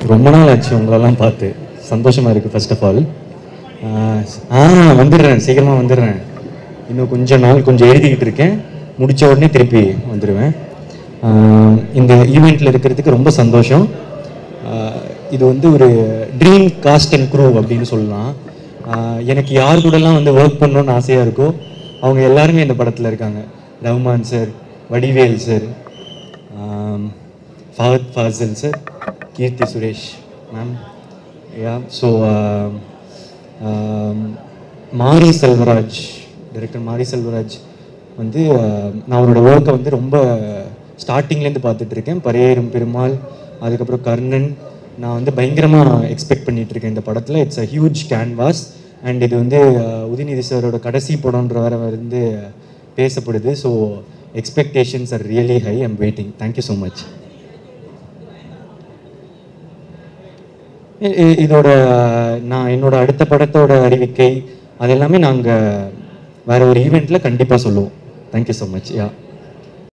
ரொம்ப நாள் ஆச்சு உங்களெல்லாம் பார்த்து சந்தோஷமாக இருக்குது ஃபர்ஸ்ட் ஆஃப் ஆல் ஆ வந்துடுறேன் சீக்கிரமாக வந்துடுறேன் இன்னும் கொஞ்ச நாள் கொஞ்சம் எழுதிக்கிட்டு இருக்கேன் முடிச்ச உடனே திருப்பி வந்துடுவேன் ஆஹ் இந்த ஈவெண்ட்டில் இருக்கிறதுக்கு ரொம்ப சந்தோஷம் ஆஹ் இது வந்து ஒரு ட்ரீம் காஸ்ட் அண்ட் க்ரூ அப்படின்னு சொல்லலாம் ஆஹ் எனக்கு யார் கூடலாம் வந்து ஒர்க் பண்ணணும்னு ஆசையாக இருக்கோ அவங்க எல்லாருமே இந்த படத்தில் இருக்காங்க Rahman sir Vadivel sir Fahadh Faasil sir Keerthy Suresh ma'am yeah so Mari Selvaraj director மாரி செல்வராஜ் வந்து ஆஹ் நான் அவரோட ஒர்க்கை வந்து ரொம்ப ஸ்டார்டிங்லேருந்து பார்த்துட்டு இருக்கேன் பரையேறும் பெருமாள் அதுக்கப்புறம் கர்ணன் நான் வந்து பயங்கரமாக எக்ஸ்பெக்ட் பண்ணிட்டு இருக்கேன் இந்த படத்தில் it's a huge canvas and இது வந்து ஆஹ் உதயநிதி சாரோட கடைசி படம்ன்ற வர வந்து பேசப்படுது so expectations are really high I'm waiting thank you so much இ- இ- இதோட நான் என்னோட அடுத்த படத்தோட அறிவிக்கை அது எல்லாமே நாங்கள் வேற ஒரு ஈவெண்ட்டில் கண்டிப்பாக சொல்லுவோம் தேங்க்யூ ஸோ மச் யா